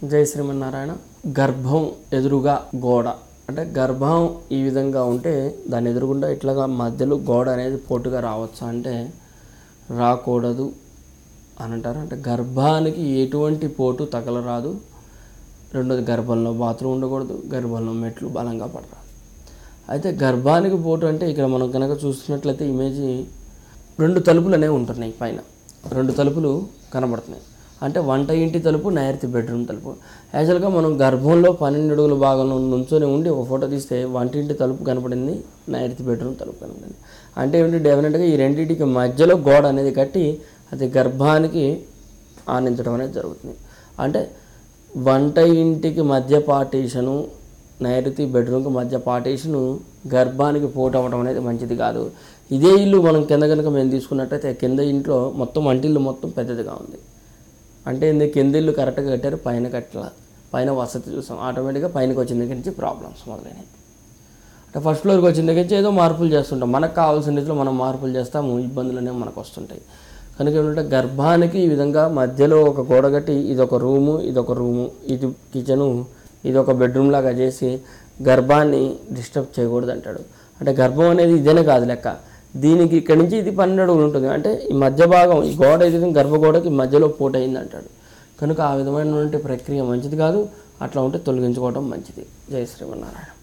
జై శ్రీమన్నారాయణ గర్భం ఎదురుగా గోడ అంటే గర్భం ఈ విధంగా ఉంటే దాని ఎదురుగుండా ఇట్లాగా మధ్యలో గోడ అనేది పోటుగా రావచ్చా అంటే రాకూడదు అని అంటారు అంటే గర్భానికి ఎటువంటి పోటు తగలరాదు రెండోది గర్భంలో బాత్రూమ్ ఉండకూడదు గర్భంలో మెట్లు బలంగా పడరాదు అయితే గర్భానికి పోటు అంటే ఇక్కడ మనం కనుక చూస్తున్నట్లయితే ఇమేజ్ రెండు తలుపులు అనేవి ఉంటున్నాయి పైన రెండు తలుపులు కనబడుతున్నాయి అంటే వంట ఇంటి తలుపు నైరుతి బెడ్రూమ్ తలుపు యాక్చువల్గా మనం గర్భంలో పన్నెండు అడుగుల భాగంలో నుంచొని ఉండి ఒక ఫోటో తీస్తే వంటింటి తలుపు కనపడింది నైరుతి బెడ్రూమ్ తలుపు కనపడింది అంటే ఏంటి డెఫినెట్గా ఈ రెండింటికి మధ్యలో గోడ అనేది కట్టి అది గర్భానికి ఆనించడం అనేది జరుగుతుంది అంటే వంట ఇంటికి మధ్య పార్టీషను నైరుతి బెడ్రూమ్కి మధ్య పార్టీషను గర్భానికి పోటు అవ్వడం అనేది మంచిది కాదు ఇదే ఇల్లు మనం కింద కనుక మేము తీసుకున్నట్టయితే కింద ఇంట్లో మొత్తం వంటిల్లు మొత్తం పెద్దదిగా ఉంది అంటే ఏంది కింద ఇల్లు కరెక్ట్గా కట్టారు పైన కట్టల పైన వసతి చూసాం ఆటోమేటిక్గా పైనకి వచ్చిన దగ్గర నుంచి ప్రాబ్లమ్స్ మొదలైనవి అంటే ఫస్ట్ ఫ్లోర్కి వచ్చిన దగ్గర నుంచి ఏదో మార్పులు చేస్తుంటాం మనకు కావాల్సిన రీతిలో మనం మార్పులు చేస్తాము ఇబ్బందులు అనేవి మనకు వస్తుంటాయి కనుక ఏంటంటే గర్భానికి ఈ విధంగా మధ్యలో ఒక గోడ కట్టి ఇది ఒక రూము ఇది ఒక రూము ఇది కిచెను ఇది ఒక బెడ్రూమ్ లాగా చేసి గర్భాన్ని డిస్టర్బ్ చేయకూడదు అంటాడు అంటే గర్భం అనేది ఇదేనే కాదు లెక్క దీనికి ఇక్కడి నుంచి ఇది పన్నెండు అడుగులు ఉంటుంది అంటే ఈ మధ్య భాగం ఈ గోడ ఇది గర్భగోడకి మధ్యలో పోటు అయింది అంటాడు కనుక ఆ విధమైనటువంటి ప్రక్రియ మంచిది కాదు అట్లా ఉంటే తొలగించుకోవడం మంచిది జయ శ్రీమన్నారాయణ